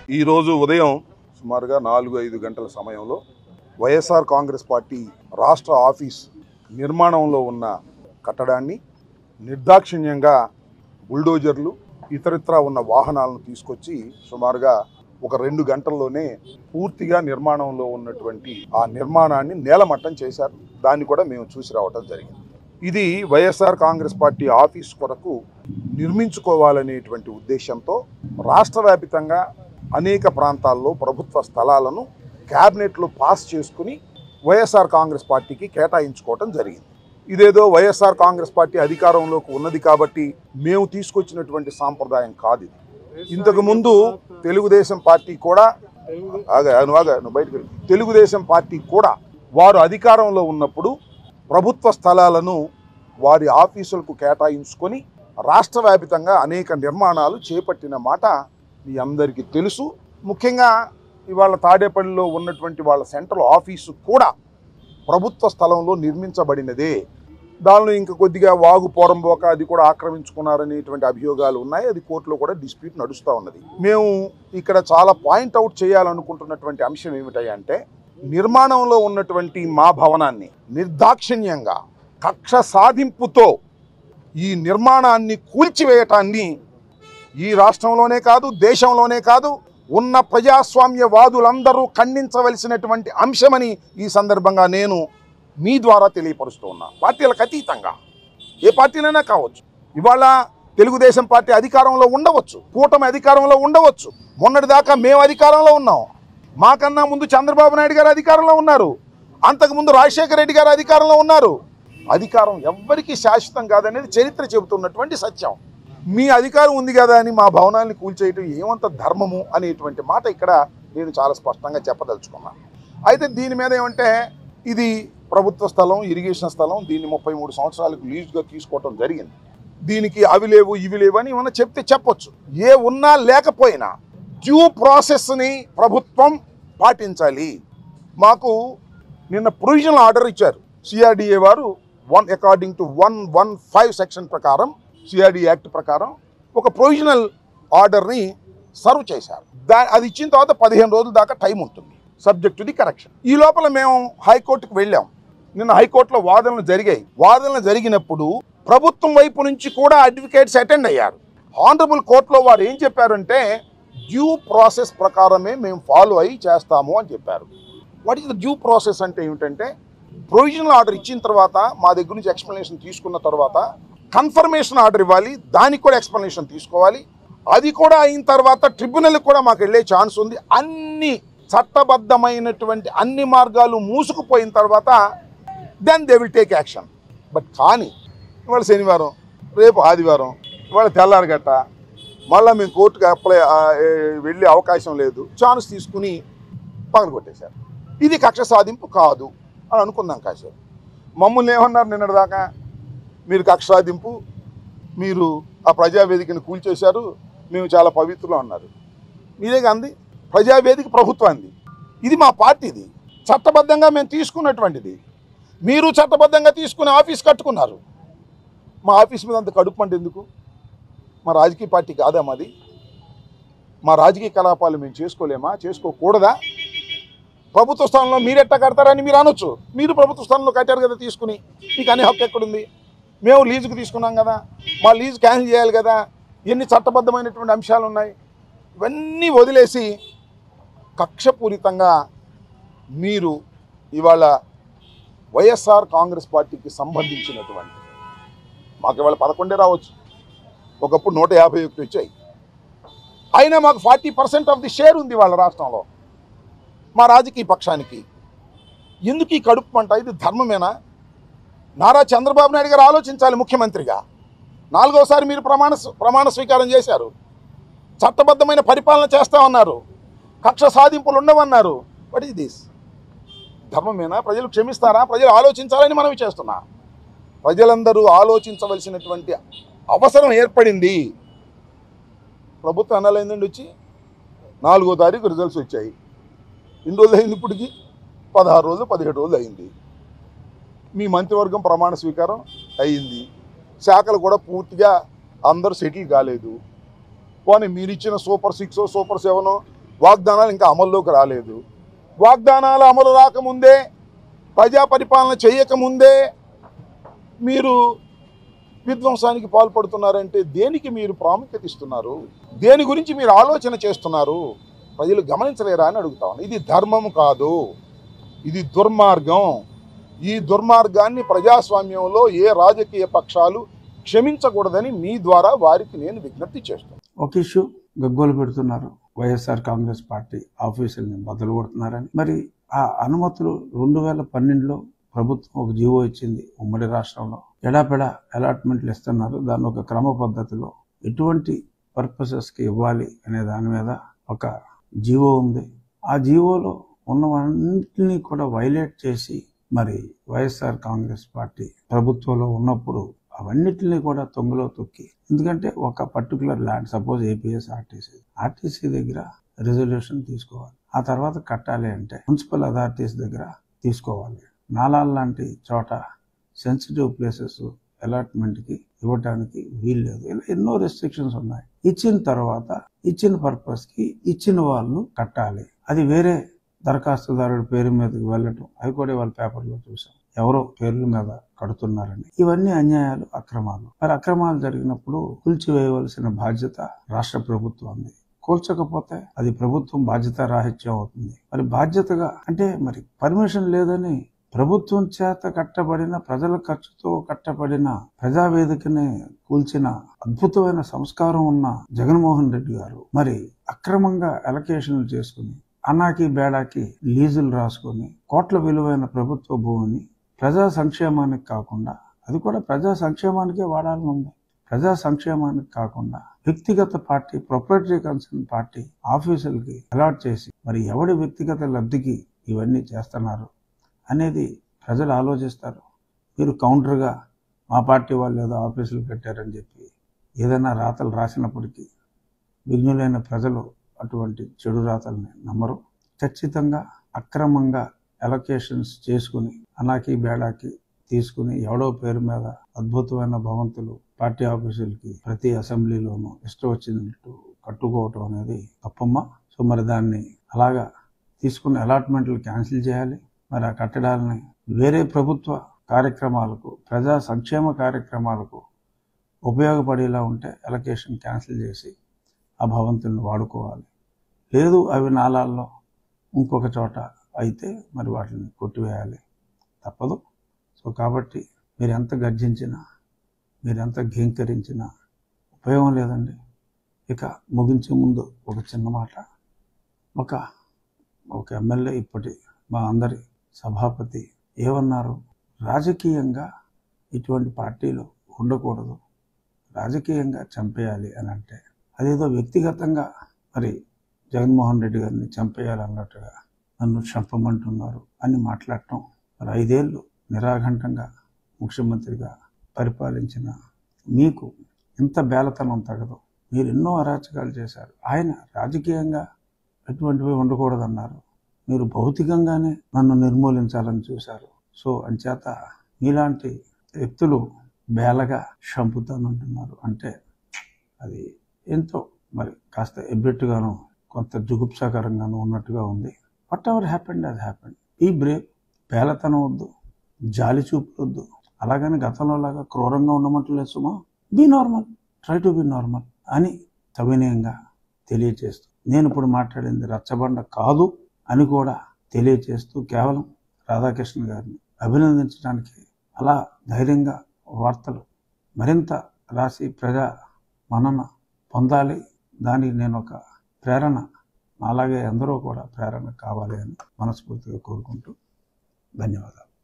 ఈరోజు ఉదయం సుమారుగా నాలుగు ఐదు గంటల సమయంలో వైఎస్ఆర్ కాంగ్రెస్ పార్టీ రాష్ట్ర ఆఫీస్ నిర్మాణంలో ఉన్న కట్టడాన్ని నిర్దాక్షిణ్యంగా బుల్డోజర్లు ఇతరిత్రా ఉన్న వాహనాలను తీసుకొచ్చి సుమారుగా ఒక రెండు గంటల్లోనే పూర్తిగా నిర్మాణంలో ఉన్నటువంటి ఆ నిర్మాణాన్ని నేలమట్టం చేశారు దాన్ని కూడా మేము చూసి రావటం జరిగింది ఇది వైఎస్ఆర్ కాంగ్రెస్ పార్టీ ఆఫీస్ కొరకు నిర్మించుకోవాలనేటువంటి ఉద్దేశంతో రాష్ట్ర వ్యాపితంగా అనేక ప్రాంతాల్లో ప్రభుత్వ స్థలాలను క్యాబినెట్లో పాస్ చేసుకుని వైఎస్ఆర్ కాంగ్రెస్ పార్టీకి కేటాయించుకోవటం జరిగింది ఇదేదో వైఎస్ఆర్ కాంగ్రెస్ పార్టీ అధికారంలోకి ఉన్నది కాబట్టి మేము తీసుకొచ్చినటువంటి సాంప్రదాయం కాదు ఇది ఇంతకు ముందు తెలుగుదేశం పార్టీ కూడా ఆగా నువ్వు ఆగా నువ్వు బయటకు వెళ్ళు. తెలుగుదేశం పార్టీ కూడా వారు అధికారంలో ఉన్నప్పుడు ప్రభుత్వ స్థలాలను వారి ఆఫీసులకు కేటాయించుకొని రాష్ట్ర వ్యాపితంగా అనేక నిర్మాణాలు చేపట్టిన మాట మీ అందరికీ తెలుసు ముఖ్యంగా ఇవాళ తాడేపల్లిలో ఉన్నటువంటి వాళ్ళ సెంట్రల్ ఆఫీసు కూడా ప్రభుత్వ స్థలంలో నిర్మించబడినదే దానిలో ఇంకా కొద్దిగా వాగు పోరంబోక అది కూడా ఆక్రమించుకున్నారనేటువంటి అభియోగాలు ఉన్నాయి అది కోర్టులో కూడా డిస్ప్యూట్ నడుస్తూ ఉన్నది మేము ఇక్కడ చాలా పాయింట్ అవుట్ చేయాలనుకుంటున్నటువంటి అంశం ఏమిటంటే నిర్మాణంలో ఉన్నటువంటి మా భవనాన్ని నిర్దాక్షిణ్యంగా కక్ష సాధింపుతో ఈ నిర్మాణాన్ని కూల్చివేయటాన్ని ఈ రాష్ట్రంలోనే కాదు దేశంలోనే కాదు ఉన్న ప్రజాస్వామ్యవాదులందరూ ఖండించవలసినటువంటి అంశమని ఈ సందర్భంగా నేను మీ ద్వారా తెలియపరుస్తూ ఉన్నా పార్టీలకు అతీతంగా ఏ పార్టీలైనా కావచ్చు ఇవాళ తెలుగుదేశం పార్టీ అధికారంలో ఉండవచ్చు కూటమి అధికారంలో ఉండవచ్చు మొన్నటిదాకా మేము అధికారంలో ఉన్నాం మాకన్నా ముందు చంద్రబాబు నాయుడు గారు అధికారంలో ఉన్నారు అంతకుముందు రాజశేఖర రెడ్డి గారు అధికారంలో ఉన్నారు అధికారం ఎవ్వరికీ శాశ్వతం కాదనేది చరిత్ర చెబుతున్నటువంటి సత్యం మీ అధికారం ఉంది కదా అని మా భవనాన్ని కూల్చేయటం ఏమంత ధర్మము అనేటువంటి మాట ఇక్కడ నేను చాలా స్పష్టంగా చెప్పదలుచుకున్నాను అయితే దీని మీద ఏమంటే ఇది ప్రభుత్వ స్థలం ఇరిగేషన్ స్థలం దీన్ని ముప్పై మూడు సంవత్సరాలకు లీజుగా తీసుకోవటం జరిగింది దీనికి అవి లేవు ఇవి లేవు అని ఏమన్నా చెప్తే చెప్పొచ్చు ఏ ఉన్నా లేకపోయినా డ్యూ ప్రాసెస్ని ప్రభుత్వం పాటించాలి మాకు నిన్న ప్రొవిజనల్ ఆర్డర్ ఇచ్చారు సిఆర్డిఏ వారు one according to one one five section ప్రకారం సిఆర్డి యాక్ట్ ప్రకారం ఒక ప్రొవిజనల్ ఆర్డర్ని సర్వ్ చేశారు దా అది ఇచ్చిన తర్వాత పదిహేను రోజుల దాకా టైం ఉంటుంది సబ్జెక్ట్ టు ది కరెక్షన్ ఈ లోపల మేము హైకోర్టుకు వెళ్ళాం నిన్న హైకోర్టులో వాదనలు జరిగాయి వాదనలు జరిగినప్పుడు ప్రభుత్వం వైపు నుంచి కూడా అడ్వకేట్స్ అటెండ్ అయ్యారు ఆనరబుల్ కోర్టులో వారు ఏం చెప్పారంటే డ్యూ ప్రాసెస్ ప్రకారమే మేము ఫాలో అయ్యి చేస్తాము అని చెప్పారు what is the due process అంటే ఏమిటంటే ప్రొవిజనల్ ఆర్డర్ ఇచ్చిన తర్వాత మా దగ్గర నుంచి ఎక్స్ప్లెనేషన్ తీసుకున్న తర్వాత కన్ఫర్మేషన్ ఆర్డర్ ఇవ్వాలి దానికి కూడా ఎక్స్ప్లెనేషన్ తీసుకోవాలి అది కూడా అయిన తర్వాత ట్రిబ్యునల్ కూడా మాకు వెళ్ళే ఛాన్స్ ఉంది అన్ని చట్టబద్ధమైనటువంటి అన్ని మార్గాలు మూసుకుపోయిన తర్వాత then they will take action but కానీ ఇవాళ శనివారం రేపు ఆదివారం ఇవాళ తెల్లారగట్ట మళ్ళీ మేము కోర్టుకు అప్లై ఆ, ఏ, వెళ్ళే అవకాశం లేదు ఛాన్స్ తీసుకుని పగలగొట్టేశారు ఇది కక్ష సాధింపు కాదు అని అనుకున్నాం కాసేపు మమ్మల్ని ఏమన్నారు నిన్నటిదాకా మీరు కక్ష సాధింపు మీరు ఆ ప్రజావేదికను కూల్చేశారు మేము చాలా పవిత్రులు అన్నారు మీరేగా అంది ప్రజావేదిక ప్రభుత్వాన్ని ఇది మా పార్టీది చట్టబద్ధంగా మేము తీసుకున్నటువంటిది మీరు చట్టబద్ధంగా తీసుకుని ఆఫీస్ కట్టుకున్నారు మా ఆఫీస్ మీద అంత కడుపు అంటే ఎందుకు మా రాజకీయ పార్టీ కాదా మాది మా రాజకీయ కలాపాలు మేము చేసుకోలేమా చేసుకోకూడదా ప్రభుత్వ స్థానంలో మీరెట్టా కడతారని మీరు అనొచ్చు మీరు ప్రభుత్వ స్థానంలో కట్టారు కదా తీసుకుని మీకు అనే హక్కు ఎక్కడుంది మేము లీజుకు తీసుకున్నాం కదా మా లీజు క్యాన్సిల్ చేయాలి కదా ఎన్ని చట్టబద్ధమైనటువంటి అంశాలు ఉన్నాయి ఇవన్నీ వదిలేసి కక్షపూరితంగా మీరు ఇవాళ వైఎస్ఆర్ కాంగ్రెస్ పార్టీకి సంబంధించినటువంటి మాకు ఇవాళ పదకొండే రావచ్చు ఒకప్పుడు నూట యాభై ఒకటి వచ్చాయి అయినా మాకు forty percent of the share ఉంది వాళ్ళ రాష్ట్రంలో మా రాజకీయ పక్షానికి ఎందుకు ఈ కడుపు మంట ఇది ధర్మమేనా నారా చంద్రబాబు నాయుడు గారు ఆలోచించాలి ముఖ్యమంత్రిగా నాలుగోసారి మీరు ప్రమాణ ప్రమాణ స్వీకారం చేశారు చట్టబద్ధమైన పరిపాలన చేస్తామన్నారు కక్ష సాధింపులు ఉండవన్నారు వాట్ ఈస్ దిస్ ధర్మమేనా ప్రజలు క్షమిస్తారా ప్రజలు ఆలోచించాలని మనవి చేస్తున్నా ప్రజలందరూ ఆలోచించవలసినటువంటి అవసరం ఏర్పడింది ప్రభుత్వం అనాలైందండి వచ్చి నాలుగో తారీఖు రిజల్ట్స్ వచ్చాయి ఎన్ని రోజులు అయింది ఇప్పటికి పదహారు రోజులు పదిహేడు రోజులు అయింది మీ మంత్రివర్గం ప్రమాణ స్వీకారం అయింది శాఖలు కూడా పూర్తిగా అందరూ సెటిల్ కాలేదు పోనీ మీరు ఇచ్చిన సూపర్ సిక్స్ సూపర్ సెవెన్ వాగ్దానాలు ఇంకా అమల్లోకి రాలేదు వాగ్దానాలు అమలు రాకముందే ప్రజా పరిపాలన చేయకముందే మీరు విధ్వంసానికి పాల్పడుతున్నారంటే దేనికి మీరు ప్రాముఖ్యత ఇస్తున్నారు దేని గురించి మీరు ఆలోచన చేస్తున్నారు ప్రజలు గమనించలేరా అని అడుగుతాను ఇది ధర్మం కాదు ఇది దుర్మార్గం ఈ దుర్మార్గాన్ని ప్రజాస్వామ్యంలో ఏ రాజకీయ పక్షాలు క్షమించకూడదని మీ ద్వారా వారికి నేను విజ్ఞప్తి చేస్తాను ఒక ఇష్యూ గగ్గోలు పెడుతున్నారు వైఎస్ఆర్ కాంగ్రెస్ పార్టీ ఆఫీసుల్ని బదులు కొడుతున్నారని మరి ఆ అనుమతులు రెండు వేల పన్నెండులో ప్రభుత్వం ఒక జీవో ఇచ్చింది ఉమ్మడి రాష్ట్రంలో ఎడాపెడా అలాట్మెంట్లు ఇస్తున్నారు దాన్ని ఒక క్రమ పద్ధతిలో ఎటువంటి పర్పసెస్కి ఇవ్వాలి అనే దాని మీద ఒక జీవో ఉంది ఆ జీవోలో ఉన్నవన్నింటినీ కూడా వైలేట్ చేసి మరి వైఎస్ఆర్ కాంగ్రెస్ పార్టీ ప్రభుత్వంలో ఉన్నప్పుడు అవన్నిటిని కూడా తొంగలో తొక్కి ఎందుకంటే ఒక particular land suppose APS RTC RTC దగ్గర రిజల్యూషన్ తీసుకోవాలి ఆ తర్వాత కట్టాలి అంటే మున్సిపల్ అథారిటీస్ దగ్గర తీసుకోవాలి నాలాల్ లాంటి చోట సెన్సిటివ్ ప్లేసెస్ అలాట్మెంట్కి ఇవ్వటానికి వీల్లేదు ఇలా ఎన్నో రెస్ట్రిక్షన్స్ ఉన్నాయి ఇచ్చిన తర్వాత ఇచ్చిన పర్పస్కి ఇచ్చిన వాళ్ళు కట్టాలి అది వేరే దరఖాస్తుదారుడి పేరు మీదకి వెళ్ళటం అవి కూడా వాళ్ళ పేపర్లో చూసాం ఎవరో పేర్ల మీద కడుతున్నారని ఇవన్నీ అన్యాయాలు అక్రమాలు మరి అక్రమాలు జరిగినప్పుడు కూల్చివేయవలసిన బాధ్యత రాష్ట్ర ప్రభుత్వాన్ని కూల్చకపోతే అది ప్రభుత్వం బాధ్యత రాహిత్యం అవుతుంది మరి బాధ్యతగా అంటే మరి పర్మిషన్ లేదని ప్రభుత్వం చేత కట్టబడిన ప్రజల ఖర్చుతో కట్టబడిన ప్రజావేదికని కూల్చిన అద్భుతమైన సంస్కారం ఉన్న జగన్మోహన్ రెడ్డి గారు మరి అక్రమంగా అలొకేషన్లు చేసుకుని అన్నాకి బేడాకి లీజులు రాసుకొని కోట్ల విలువైన ప్రభుత్వ భూమిని ప్రజా సంక్షేమానికి కాకుండా అది కూడా ప్రజా సంక్షేమానికే వాడాలని ఉంది ప్రజా సంక్షేమానికి కాకుండా వ్యక్తిగత పార్టీ ప్రొపరేటరీ కన్సర్న్ పార్టీ ఆఫీసులకి అలాట్ చేసి మరి ఎవడి వ్యక్తిగత లబ్ధికి ఇవన్నీ చేస్తున్నారు అనేది ప్రజలు ఆలోచిస్తారు మీరు కౌంటర్గా మా పార్టీ వాళ్ళు ఏదో ఆఫీసులు పెట్టారని చెప్పి ఏదైనా రాతలు రాసినప్పటికీ విఘ్నులైన ప్రజలు అటువంటి చెడు రాతల్ని నమ్మరు ఖచ్చితంగా అక్రమంగా అలొకేషన్స్ చేసుకుని అనాకి బేడాకి తీసుకుని ఎవడో పేరు మీద అద్భుతమైన భవంతులు పార్టీ ఆఫీసులకి ప్రతి అసెంబ్లీలోనూ ఇష్టం వచ్చినట్టు కట్టుకోవటం అనేది తప్పమ్మ సో మరి దాన్ని అలాగా తీసుకున్న అలాట్మెంట్లు క్యాన్సిల్ చేయాలి మరి ఆ కట్టడాలని వేరే ప్రభుత్వ కార్యక్రమాలకు ప్రజా సంక్షేమ కార్యక్రమాలకు ఉపయోగపడేలా ఉంటే అలొకేషన్ క్యాన్సిల్ చేసి ఆ భవంతులను వాడుకోవాలి లేదు అవి నాలాల్లో ఇంకొక చోట అయితే మరి వాటిని కొట్టివేయాలి తప్పదు సో కాబట్టి మీరు ఎంత గర్జించినా మీరు ఎంత ఘీంకరించినా ఉపయోగం లేదండి ఇక ముగించే ముందు ఒక చిన్న మాట ఒక ఒక ఎమ్మెల్యే ఇప్పటి మా అందరి సభాపతి ఏమన్నారు రాజకీయంగా ఇటువంటి పార్టీలు ఉండకూడదు రాజకీయంగా చంపేయాలి అని అంటే అదేదో వ్యక్తిగతంగా మరి జగన్మోహన్ రెడ్డి గారిని చంపేయాలి అన్నట్టుగా నన్ను చంపమంటున్నారు అని మాట్లాడటం మరి ఐదేళ్ళు నిరాఘంటంగా ముఖ్యమంత్రిగా పరిపాలించిన మీకు ఇంత బేలతనం తగదు మీరు ఎన్నో అరాచకాలు చేశారు ఆయన రాజకీయంగా ఎటువంటివి ఉండకూడదన్నారు మీరు భౌతికంగానే నన్ను నిర్మూలించాలని చూశారు సో అంచేత మీలాంటి వ్యక్తులు బేలగా చంపుతానంటున్నారు అంటే అది ఎంతో మరి కాస్త ఎబ్బెట్టుగాను కొంత జుగుప్సాకరంగాను ఉన్నట్టుగా ఉంది వాట్ ఎవర్ హ్యాపెండ్ అది హ్యాపెండ్ ఈ బ్రేవ్ పేలతనం వద్దు జాలి చూపొద్దు అలాగని గతంలో లాగా క్రూరంగా ఉండమంటలేదు సుమా be normal try to be normal అని సవినయంగా తెలియచేస్తూ నేను ఇప్పుడు మాట్లాడింది రచ్చబండ కాదు అని కూడా తెలియచేస్తూ కేవలం రాధాకృష్ణ గారిని అభినందించడానికి అలా ధైర్యంగా వార్తలు మరింత రాసి ప్రజా మనన పొందాలి దానికి నేను ఒక ప్రేరణ అలాగే ఎందరో కూడా ప్రేరణ కావాలి అని మనస్ఫూర్తిగా కోరుకుంటూ ధన్యవాదాలు